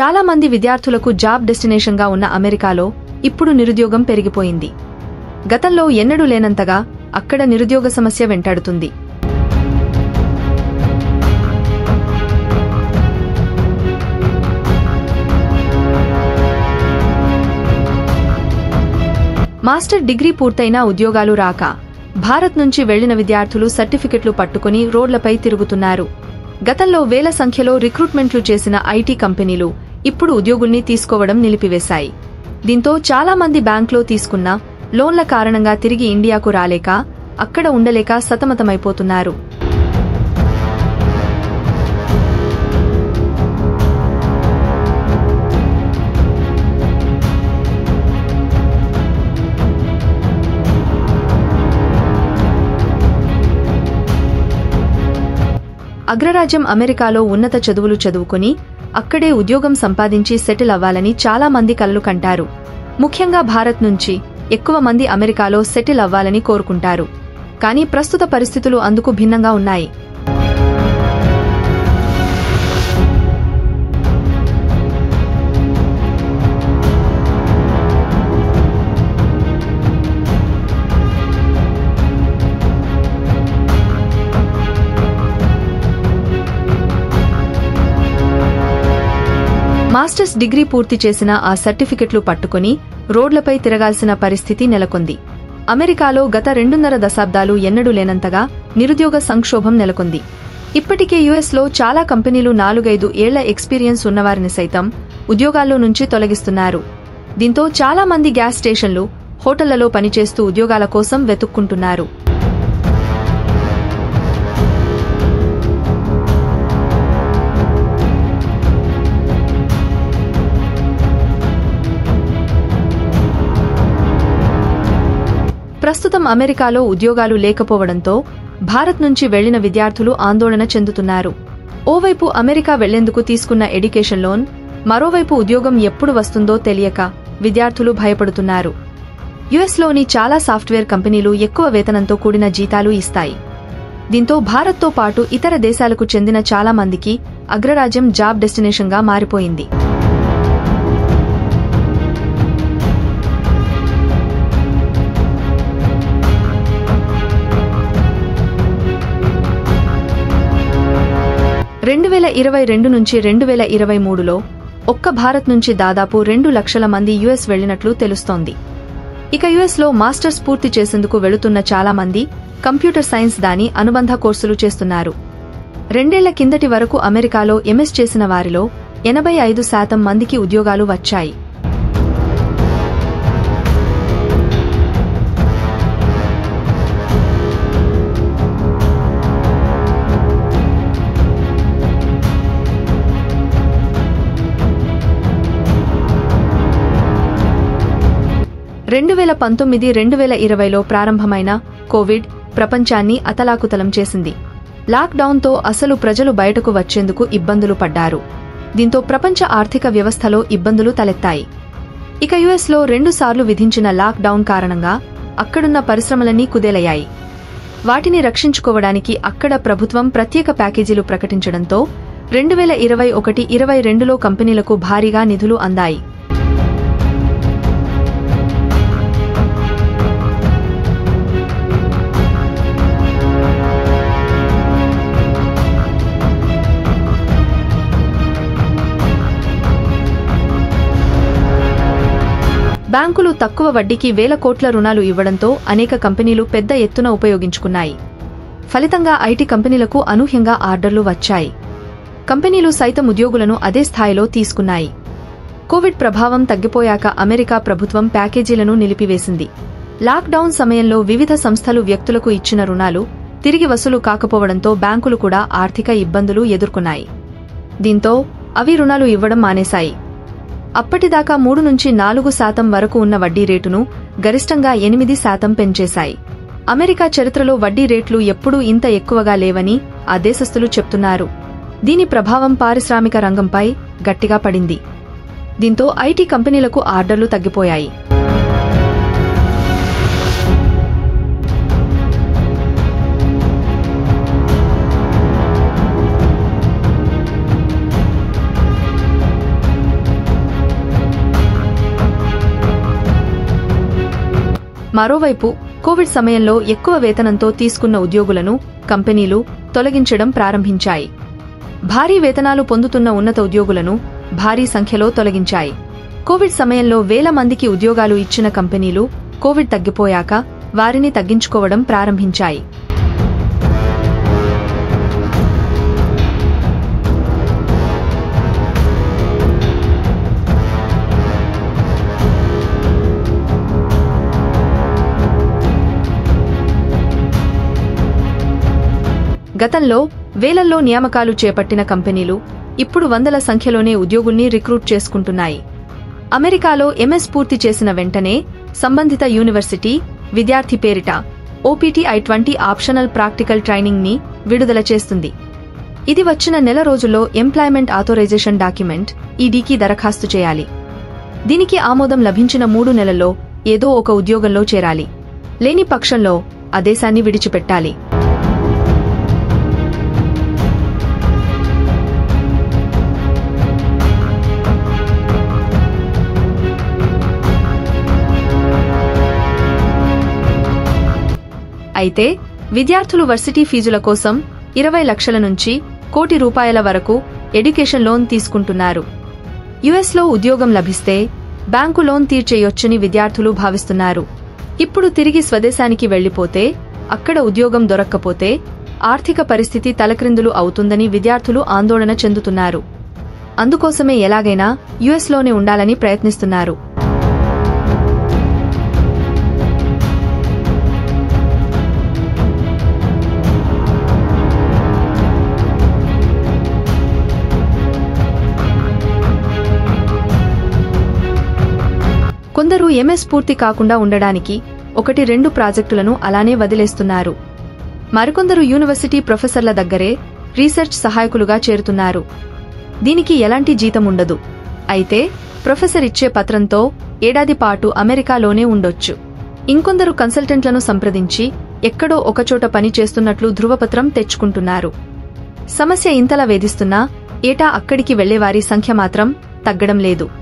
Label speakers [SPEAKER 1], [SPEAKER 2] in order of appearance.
[SPEAKER 1] చాలా మంది విద్యార్థులకు జాబ్ డెస్టినేషన్గా ఉన్న అమెరికాలో ఇప్పుడు నిరుద్యోగం పెరిగిపోయింది గతంలో ఎన్నడూ లేనంతగా అక్కడ నిరుద్యోగ సమస్య వెంటాడుతుంది మాస్టర్ డిగ్రీ పూర్తయినా ఉద్యోగాలు రాక భారత్ నుంచి వెళ్లిన విద్యార్థులు సర్టిఫికెట్లు పట్టుకుని రోడ్లపై తిరుగుతున్నారు గతంలో వేల సంఖ్యలో రిక్రూట్మెంట్లు చేసిన ఐటీ కంపెనీలు ఇప్పుడు ఉద్యోగుల్ని తీసుకోవడం నిలిపివేశాయి దీంతో చాలా మంది బ్యాంక్లో తీసుకున్న లోన్ల కారణంగా తిరిగి ఇండియాకు రాలేక అక్కడ ఉండలేక సతమతమైపోతున్నారు అగ్రరాజ్యం అమెరికాలో ఉన్నత చదువులు చదువుకుని అక్కడే ఉద్యోగం సంపాదించి సెటిల్ అవ్వాలని చాలా మంది కలలు కంటారు ముఖ్యంగా భారత్ నుంచి ఎక్కువ మంది అమెరికాలో సెటిల్ అవ్వాలని కోరుకుంటారు కానీ ప్రస్తుత పరిస్థితులు అందుకు భిన్నంగా ఉన్నాయి మాస్టర్స్ డిగ్రీ పూర్తి చేసిన ఆ సర్టిఫికెట్లు పట్టుకుని రోడ్లపై తిరగాల్సిన పరిస్థితి నెలకొంది అమెరికాలో గత రెండున్నర దశాబ్దాలు ఎన్నడూ లేనంతగా నిరుద్యోగ సంక్షోభం నెలకొంది ఇప్పటికే యుఎస్లో చాలా కంపెనీలు నాలుగైదు ఏళ్ల ఎక్స్పీరియన్స్ ఉన్నవారిని సైతం ఉద్యోగాల్లో నుంచి తొలగిస్తున్నారు దీంతో చాలా మంది గ్యాస్ స్టేషన్లు హోటళ్లలో పనిచేస్తూ ఉద్యోగాల కోసం వెతుక్కుంటున్నారు ప్రస్తుతం అమెరికాలో ఉద్యోగాలు లేకపోవడంతో భారత్ నుంచి వెళ్లిన విద్యార్థులు ఆందోళన చెందుతున్నారు ఓవైపు అమెరికా వెళ్లేందుకు తీసుకున్న ఎడ్యుకేషన్ లోన్ మరోవైపు ఉద్యోగం ఎప్పుడు వస్తుందో తెలియక విద్యార్థులు భయపడుతున్నారు యుఎస్లోని చాలా సాఫ్ట్వేర్ కంపెనీలు ఎక్కువ వేతనంతో కూడిన జీతాలు ఇస్తాయి దీంతో భారత్తో పాటు ఇతర దేశాలకు చెందిన చాలా మందికి అగ్రరాజ్యం జాబ్ డెస్టినేషన్గా మారిపోయింది రెండు వేల ఇరవై రెండు నుంచి రెండు వేల ఇరవై మూడులో ఒక్క భారత్ నుంచి దాదాపు రెండు లక్షల మంది యుఎస్ వెళ్లినట్లు తెలుస్తోంది ఇక యుఎస్లో మాస్టర్స్ పూర్తి చేసేందుకు వెళుతున్న చాలా మంది కంప్యూటర్ సైన్స్ దాని అనుబంధ కోర్సులు చేస్తున్నారు రెండేళ్ల కిందటి వరకు అమెరికాలో ఎంఎస్ చేసిన వారిలో ఎనభై ఐదు శాతం మందికి ఉద్యోగాలు వచ్చాయి రెండు వేల పంతొమ్మిది రెండు వేల ఇరవైలో ప్రారంభమైన కోవిడ్ ప్రపంచాన్ని అతలాకుతలం చేసింది లాక్డౌన్తో అసలు ప్రజలు బయటకు వచ్చేందుకు ఇబ్బందులు పడ్డారు దీంతో ప్రపంచ ఆర్థిక వ్యవస్థలో ఇబ్బందులు తలెత్తాయి ఇక యుఎస్లో రెండుసార్లు విధించిన లాక్డౌన్ కారణంగా అక్కడున్న పరిశ్రమలన్నీ కుదేలయ్యాయి వాటిని రక్షించుకోవడానికి అక్కడ ప్రభుత్వం ప్రత్యేక ప్యాకేజీలు ప్రకటించడంతో రెండు వేల ఇరవై ఒకటి ఇరవై రెండులో కంపెనీలకు భారీగా నిధులు అందాయి బ్యాంకులు తక్కువ వడ్డీకి వేల కోట్ల రుణాలు ఇవ్వడంతో అనేక కంపెనీలు పెద్ద ఎత్తున ఉపయోగించుకున్నాయి ఫలితంగా ఐటీ కంపెనీలకు అనూహ్యంగా ఆర్డర్లు వచ్చాయి కంపెనీలు సైతం ఉద్యోగులను అదే స్థాయిలో తీసుకున్నాయి కోవిడ్ ప్రభావం తగ్గిపోయాక అమెరికా ప్రభుత్వం ప్యాకేజీలను నిలిపివేసింది లాక్డౌన్ సమయంలో వివిధ సంస్థలు వ్యక్తులకు ఇచ్చిన రుణాలు తిరిగి వసూలు కాకపోవడంతో బ్యాంకులు కూడా ఆర్థిక ఇబ్బందులు ఎదుర్కొన్నాయి దీంతో అవి రుణాలు ఇవ్వడం మానేశాయి అప్పటిదాకా మూడు నుంచి నాలుగు శాతం వరకు ఉన్న వడ్డీ రేటును గరిష్టంగా ఎనిమిది శాతం పెంచేశాయి అమెరికా చరిత్రలో వడ్డీ రేట్లు ఎప్పుడూ ఇంత ఎక్కువగా లేవని ఆ దేశస్థులు చెప్తున్నారు దీని ప్రభావం పారిశ్రామిక రంగంపై గట్టిగా పడింది దీంతో ఐటీ కంపెనీలకు ఆర్డర్లు తగ్గిపోయాయి మరోవైపు కోవిడ్ సమయంలో ఎక్కువ వేతనంతో తీసుకున్న ఉద్యోగులను కంపెనీలు తొలగించడం ప్రారంభించాయి భారీ వేతనాలు పొందుతున్న ఉన్నత ఉద్యోగులను భారీ సంఖ్యలో తొలగించాయి కోవిడ్ సమయంలో వేల మందికి ఉద్యోగాలు ఇచ్చిన కంపెనీలు కోవిడ్ తగ్గిపోయాక వారిని తగ్గించుకోవడం ప్రారంభించాయి గతంలో వేలల్లో నియామకాలు చేపట్టిన కంపెనీలు ఇప్పుడు వందల సంఖ్యలోనే ఉద్యోగుల్ని రిక్రూట్ చేసుకుంటున్నాయి అమెరికాలో ఎంఎస్ పూర్తి చేసిన వెంటనే సంబంధిత యూనివర్సిటీ విద్యార్థి పేరిట OPTI twenty optional practical training ని విడుదల చేస్తుంది ఇది వచ్చిన నెల రోజుల్లో ఎంప్లాయ్మెంట్ ఆథోరైజేషన్ డాక్యుమెంట్ ఈడీకి దరఖాస్తు చేయాలి దీనికి ఆమోదం లభించిన మూడు నెలల్లో ఏదో ఒక ఉద్యోగంలో చేరాలి లేని పక్షంలో ఆ దేశాన్ని విడిచిపెట్టాలి అయితే విద్యార్థులు వర్సిటీ ఫీజుల కోసం ఇరవై లక్షల నుంచి కోటి రూపాయల వరకు ఎడ్యుకేషన్ లోన్ తీసుకుంటున్నారు యుఎస్లో ఉద్యోగం లభిస్తే బ్యాంకు లోన్ తీర్చేయొచ్చని విద్యార్థులు భావిస్తున్నారు ఇప్పుడు తిరిగి స్వదేశానికి వెళ్లిపోతే అక్కడ ఉద్యోగం దొరక్కపోతే ఆర్థిక పరిస్థితి తలక్రిందులు అవుతుందని విద్యార్థులు ఆందోళన చెందుతున్నారు అందుకోసమే ఎలాగైనా యుఎస్లోనే ఉండాలని ప్రయత్నిస్తున్నారు కొందరు ఎంఎస్ పూర్తి కాకుండా ఉండడానికి ఒకటి రెండు ప్రాజెక్టులను అలానే వదిలేస్తున్నారు మరికొందరు యూనివర్సిటీ ప్రొఫెసర్ల దగ్గరే రీసెర్చ్ సహాయకులుగా చేరుతున్నారు దీనికి ఎలాంటి జీతం ఉండదు అయితే ప్రొఫెసర్ ఇచ్చే పత్రంతో ఏడాది పాటు అమెరికాలోనే ఉండొచ్చు ఇంకొందరు కన్సల్టెంట్లను సంప్రదించి ఎక్కడో ఒకచోట పని చేస్తున్నట్లు ధృవపత్రం తెచ్చుకుంటున్నారు సమస్య ఇంతలా వేధిస్తున్నా ఏటా అక్కడికి వెళ్లేవారి సంఖ్య మాత్రం తగ్గడం లేదు